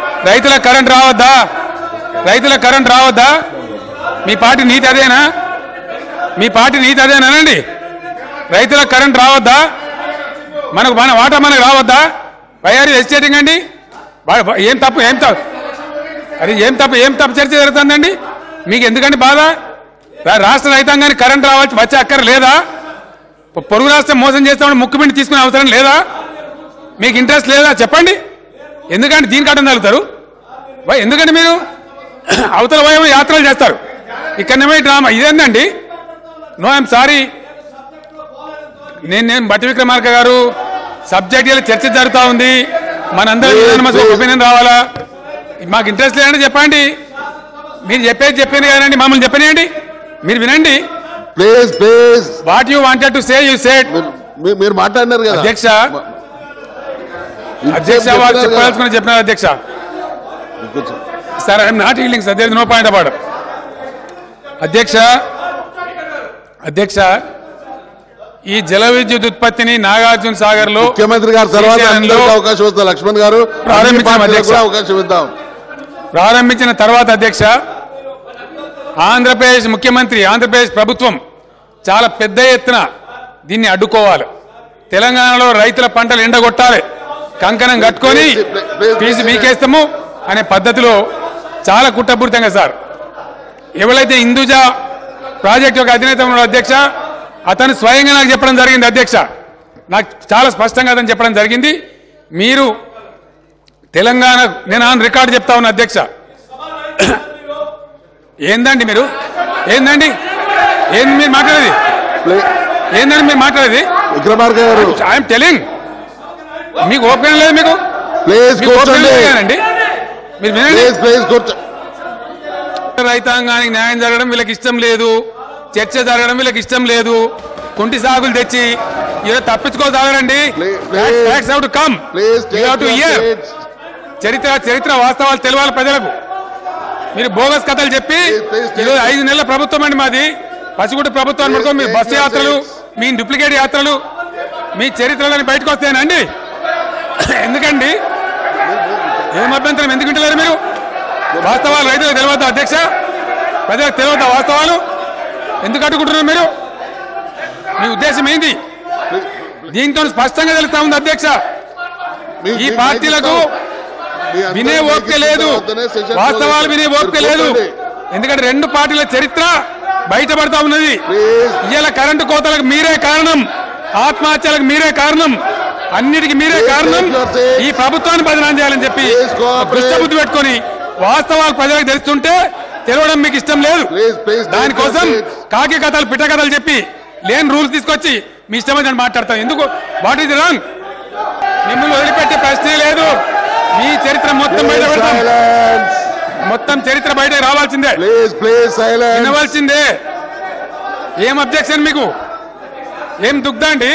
రైతుల కరెంట్ రావద్దా రైతుల కరెంట్ రావద్దా మీ పార్టీ నీతి అదేనా మీ పార్టీ నీతి అదేనానండి రైతుల కరెంట్ రావద్దా మనకు మన వాటా మనకు రావద్దా వైఆర్ ఎస్టేటింగ్ అండి వా- వా- ఏం తప్పు ఏం తప్పు అరే ఏం తప్పు ఏం తప్పు చర్చ జరుగుతుందండి మీకు ఎందుకండి బాధ రా- రాష్ట్ర రైతాంగానికి కరెంట్ రావాల్సి వచ్చే అక్కర లేదా పొ- పొరుగు రాష్ట్రం మోసం చేస్తామని ముక్కుపిండి తీసుకునే అవసరం లేదా మీకు ఇంట్రెస్ట్ లేదా చెప్పండి ఎందుకంటే దీనికి అడ్డం తగులుతారు వై ఎందుకంటే మీరు అవతల వైపు యాత్రలు చేస్తారు ఇక్కడనేమో ఈ డ్రామా ఇదేందండి నో ఐఎమ్ సారీ నేను నేను బట్టి విక్రమార్క గారు సబ్జెక్ట్ చర్చ జరుగుతూ ఉంది మనందరూ ఒపీనియన్ రావాలా మాకు ఇంట్రెస్ట్ లేదంటే చెప్పండి మీరు చెప్పేది చెప్పాను కదండి మమ్మల్ని చెప్పనియండి మీరు వినండి please please what you wanted to say you said మీరు- మీరు మాట్లాడినారు కదా అధ్యక్ష ఇంతసేపు అధ్యక్ష వాళ్ళు చెప్పినారు కదా. చెప్పాల్సుకుని చెప్పినారు అధ్యక్ష కూర్చో. Sir I'm not healing sir there no point about అధ్యక్ష అధ్యక్ష ఈ జల విద్యుత్ ఉత్పత్తిని నాగార్జున సాగర్ లో ముఖ్యమంత్రి గారు తర్వాత శ్రీశైలంలో అందరికీ అవకాశం ఇస్తాం లక్ష్మణ్ గారు ప్రారంభించాం అన్ని పార్టీలకు అధ్యక్ష. కూడా అవకాశం ఇద్దాం ప్రారంభించిన తర్వాత అధ్యక్ష ఆంధ్రప్రదేశ్ ముఖ్యమంత్రి ఆంధ్రప్రదేశ్ ప్రభుత్వం చాలా పెద్ద ఎత్తున దీన్ని అడ్డుకోవాలి తెలంగాణలో రైతుల పంటలు ఎండగొట్టాలి కంకణం కట్టుకొని ఫీజు మీకేస్తాము అనే పద్ధతిలో చాలా కుట్రపూరితంగా సార్ ఎవరైతే హిందూజా ప్రాజెక్ట్ యొక్క అధినేత ఉన్నాడో అధ్యక్ష అతను స్వయంగా నాకు చెప్పడం జరిగింది అధ్యక్ష నాకు చాలా స్పష్టంగా అతను చెప్పడం జరిగింది మీరు తెలంగాణ నేను ఆన్ రికార్డు చెప్తా ఉన్నా అధ్యక్ష ఏందండి మీరు ఏందండి ఏంది మీరు మాట్లాడేది ప్లీ- ఏందండి మీరు మాట్లాడేది విక్రమార్క గారు ఐఎమ్ టెలింగ్ మీకు ఓపెన్ లేదు మీకు ప్లీజ్ మీకు ఓపెన్ కూర్చోండి లేదండి మీరు వినండి ప్లీజ్ ప్లీజ్ కూర్చో రైతాంగానికి న్యాయం జరగడం వీళ్ళకి ఇష్టం లేదు చర్చ జరగడం వీళ్ళకి ఇష్టం లేదు కుంటి సాగులు తెచ్చి ఇలా తప్పించుకోసాగరండి Please, please. How to come please You have to hear. చరిత్ర చరిత్ర వాస్తవాలు తెలవాలి ప్రజలకు మీరు బోగస్ కథలు చెప్పి Please, please, please. ఈరోజు ఐదు నెలల ప్రభుత్వం అండి మాది పసిగుట్టు ప్రభుత్వం Please, పడుకో మీ take బస్సు your యాత్రలు seats. మీ డూప్లికేట్ యాత్రలు మీ చరిత్రలని బయటకు వస్తాయనండి ఎందుకండి ఏం అభ్యంతరం ఎందుకు వింటలేరు మీరు వాస్తవాలు రైతులకు తెలియదు అధ్యక్ష ప్రజలకు తెలియదు వాస్తవాలు ఎందుకు అడ్డుకుంటున్నారు మీరు మీ ఉద్దేశం ఏంటి దీంతో స్పష్టంగా తెలుస్తా ఉంది అధ్యక్ష మీ- ఈ మీ- పార్టీలకు మీ అందరి వినే మైక్ ఓపిక ఇచ్చిన లేదు తర్వాతనే session వాస్తవాలు close వినే చేస్తాం. ఓపిక మీరు లేదు కూర్చోండి. ఎందుకంటే రెండు పార్టీల చరిత్ర బయటపడతా ఉన్నది ప్లీజ్ ఇవాళ కరెంటు కోతలకు మీరే కారణం ఆత్మహత్యలకు మీరే కారణం అన్నిటికీ మీరే Please కారణం take your seats. ఈ ప్రభుత్వాన్ని బదనాం చేయాలని చెప్పి Please cooperate. దుష్టబుద్ధి పెట్టుకొని వాస్తవాలు ప్రజలకు తెలుస్తుంటే తెలవడం మీకు ఇష్టం లేదు ప్లీజ్ ప్లీజ్ దానికోసం కాకి కథలు పిట్ట కథలు చెప్పి లేని రూల్స్ తీసుకొచ్చి మీ ఇష్టం వచ్చినట్టు మాట్లాడతాం ఎందుకు వాట్ ఈజ్ రాంగ్ మిమ్మల్ని వదిలిపెట్టే ప్రశ్నే లేదు మీ చరిత్ర మొత్తం బయట పెడతాం సైలెన్స్ మొత్తం చరిత్ర బయట రావాల్సిందే ప్లీజ్ ప్లీజ్ సైలెన్స్ వినవలసిందే ఏం అబ్జెక్షన్ మీకు ఏం దుగ్ధ అండి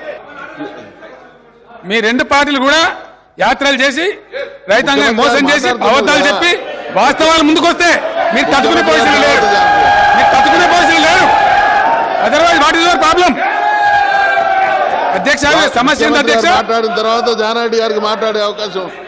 మీ రెండు పార్టీలు కూడా యాత్రలు చేసి రైతాంగాన్ని మోసం చేసి అబద్ధాలు చెప్పి వాస్తవాలు ముందుకొస్తే మీరు తట్టుకునే పొజిషన్ లేరు మీరు తట్టుకునే పొజిషన్ లేరు otherwise what is your problem అధ్యక్ష సమస్య ఏంటి అధ్యక్ష మాట్లాడిన తర్వాత జానారెడ్డి గారికి మాట్లాడే అవకాశం